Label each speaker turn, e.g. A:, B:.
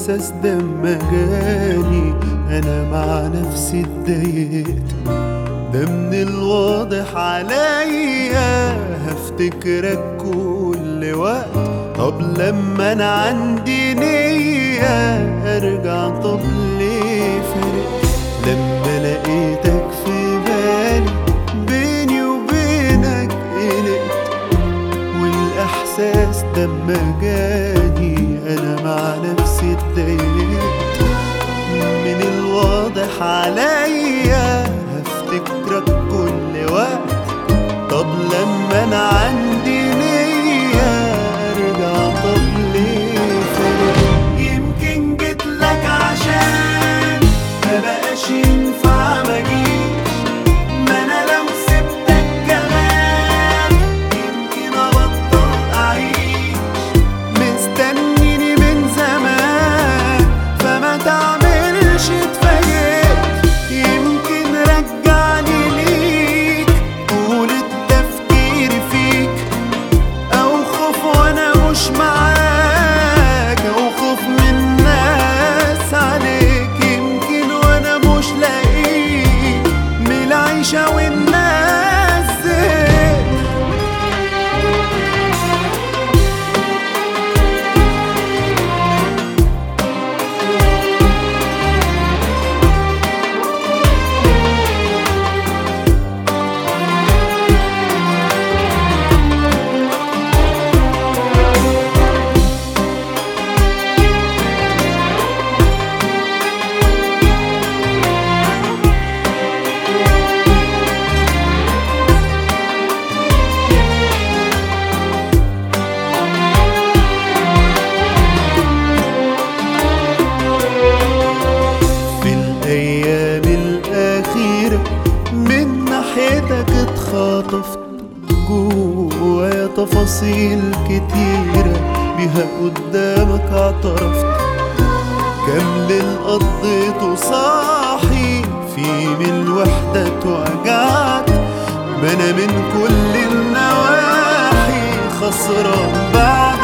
A: والاحساس ده اما جاني انا مع نفسي اتضايقت ده من الواضح عليا هفتكرك كل وقت طب لما انا عندي نية ارجع طب ليه فرقت لما لقيتك في بالي بيني وبينك قلقت والاحساس ده اما جاني انا مع نفسي اتضايقت من الواضح عليا هفتكرك كل وقت طب لما انا عندي نية ارجع طب ليه فرق يمكن جيتلك عشان ما بقاش ينفع مجيش ما انا لو سبتك كمان يمكن ابطل اعيش مستنيني من زمان فما تعملش اتفاجئت يمكن رجعني ليك طول التفكير فيك او خوف وانا مش معاك او خوف من ناس عليك يمكن وانا مش لاقيك من العيشة والناس زهقت في الأيام الأخيرة من ناحيتك اتخاطفت جوايا تفاصيل كتيرة بيها قدامك اعترفت كم ليل قضيته صاحي في من الوحدة اتوجعت ما انا من كل النواحي خسران بعد